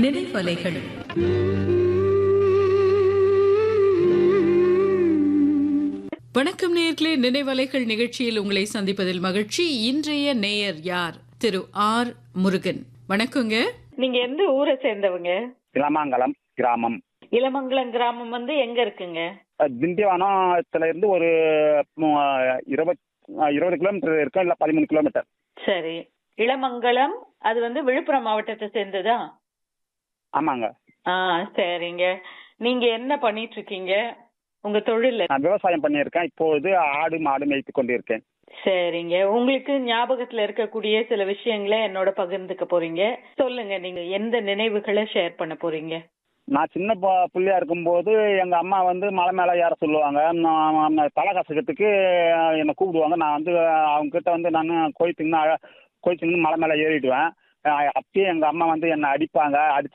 நினைவலைகள் வணக்கம் நேயர்களே நினைவலைகள் நிகழ்ச்சியில் உங்களை சந்திப்பதில் மகிழ்ச்சி இன்றைய நேயர் யார் திரு ஆர் முருகன் வணக்கங்க நீங்க எந்த ஊரை சேர்ந்தவங்க இளமாங்கலம் கிராமம் இளமங்கலம் கிராமம் வந்து எங்க இருக்குங்க அஹ் திண்டிவனத்துல இருந்து ஒரு ம், இருபத் அஹ் இருபது கிலோமீட்டர் இருக்கும் இல்ல பதிமூணு கிலோமீட்டர் சரி இளமங்கலம் அது வந்து விழுப்புரம் மாவட்டத்தை சேர்ந்ததா ஆமாங்க ஆ சரிங்க நீங்க என்ன பண்ணிட்டு இருக்கீங்க உங்க தொழில் நான் விவசாயம் பண்ணியிருக்கேன் இப்போது ஆடு மாடு மேய்த்து கொண்டிருக்கேன் சரிங்க உங்களுக்கு ஞாபகத்துல இருக்கக்கூடிய சில விஷயங்களை என்னோட பகிர்ந்துக்க போறீங்க சொல்லுங்க நீங்க எந்த நினைவுகளை ஷேர் பண்ண போறீங்க நான் சின்ன ப- புள்ளையா இருக்கும்போது எங்க அம்மா வந்து மலை மேல ஏற சொல்லுவாங்க நான் நான் தலை கசக்கிறதுக்கு என்னை கூப்பிடுவாங்க நான் வந்து அவங்க கிட்ட வந்து நான் கோயில் தின்னு கோயில் தின்னு மலை மேல ஏறிடுவேன் அஹ் அப்பயே எங்க அம்மா வந்து என்னை அடிப்பாங்க அடிச்சு